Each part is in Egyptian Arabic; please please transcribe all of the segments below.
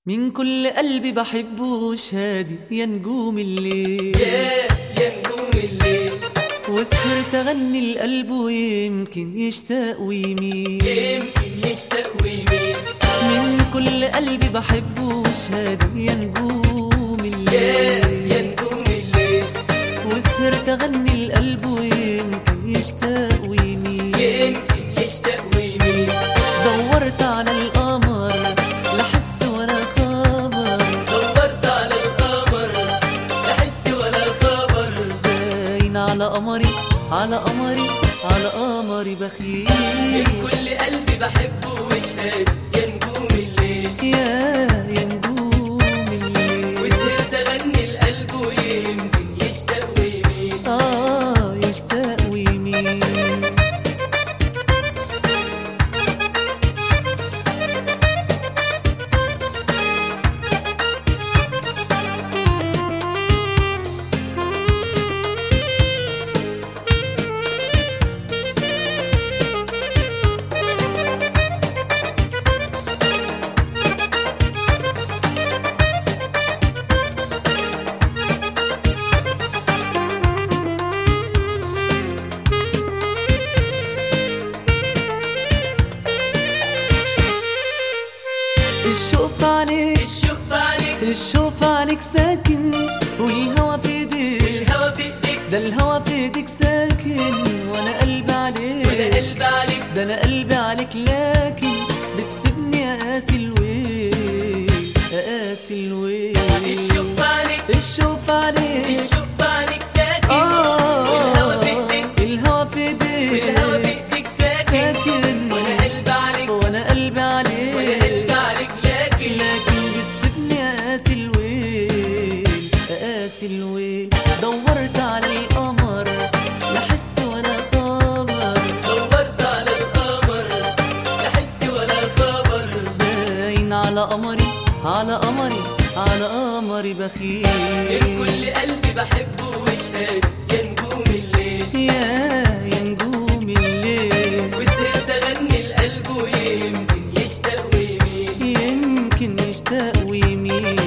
من كل قلبي بحبه شادي يا نجوم الليل يا يا نجوم الليل وسهرت اغني القلب ويمكن يشتاق ويميل يمكن يشتاق ويميل من كل قلبي بحبه شادي يا نجوم يا الليل يا نجوم الليل وسهرت اغني القلب ويمكن يشتاق ويميل يمكن يشتاق ويميل دورت على القمر لا حس ولا خبر دورت على القمر لا حس ولا خبر باين على قمري على قمري على قمري من بخيل كل قلبي بحبه وشهاد يا نجوم الليل يا يا نجوم الليل وسهرت اغني القلب ويمكن يشتاق ويميل آه يشتاق ويميل الشوف عليك الشوف عليك الشوف عليك ساكن والهوى في ايديك والهوا في ايديك ده الهوى في ايديك ساكن وانا قلبي وانا عليك قلبي عليك ده انا قلبي عليك لكن بتسيبني اقاسي الويل اقاسي الويل الشوف عليك الشوف عليك الشوف عليك ساكن آه والهوا في ايديك الهوى في ايديك والهوا في ايديك ساكن ساكن وانا قلبي عليك وانا قلبي وانا عليك قلبي عليك لكن لكن بتسيبني اقاسي الويل اقاسي الويل دورت على القمر لا حس ولا خبر دورت على القمر لا حس ولا خبر باين على قمري على قمري على قمري من بخيل كل قلبي بحبه وشهاد يا نجوم الليل يا يا نجوم الليل وسهرت اغني القلب ويمكن يشتاق ويميل يمكن يشتاق ويميل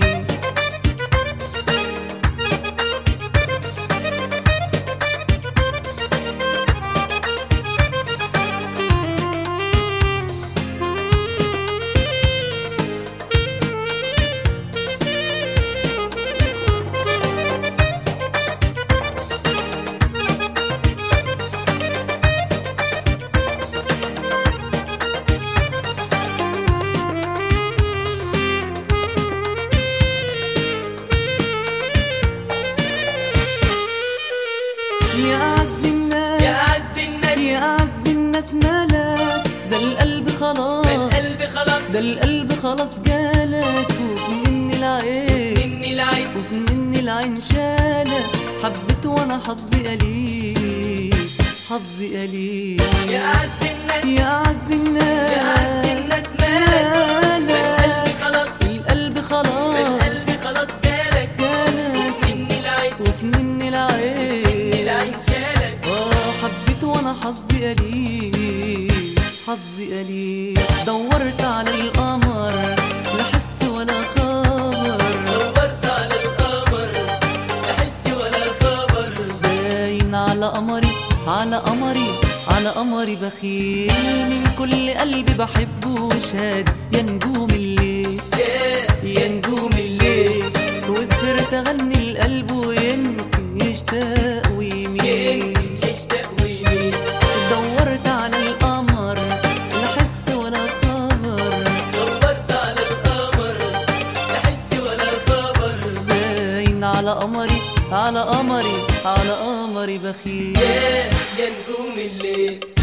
يا أعز الناس يا اعز الناس يا أعز الناس مالك ده القلب خلاص من قلبي خلاص ده القلب خلاص جالك وفي مني العين مني العين وفي مني العين شالك حبيت وانا حظي قليل حظي قليل يا اعز الناس يا أعز الناس يا أعز الناس مالك من قلبي خلاص القلب خلاص من قلبي خلاص جالك جالك مني العين وفي مني العين مني العين شالك اه حبيت وانا حظي قليل حظي قليل دورت على القمر لا حس ولا خبر دورت على القمر لا حس ولا خبر باين على قمري على قمري على قمري بخيل من كل قلبي بحبه وشاد يا نجوم الليل يا يا نجوم الليل وسهرت اغني القلب ويمكن يشتاق ويميل يمكن يشتاق ويميل دورت على القمر لا حس ولا خبر دورت على القمر لا حس ولا خبر باين على قمري على قمري على قمري بخيل يا يا نجوم الليل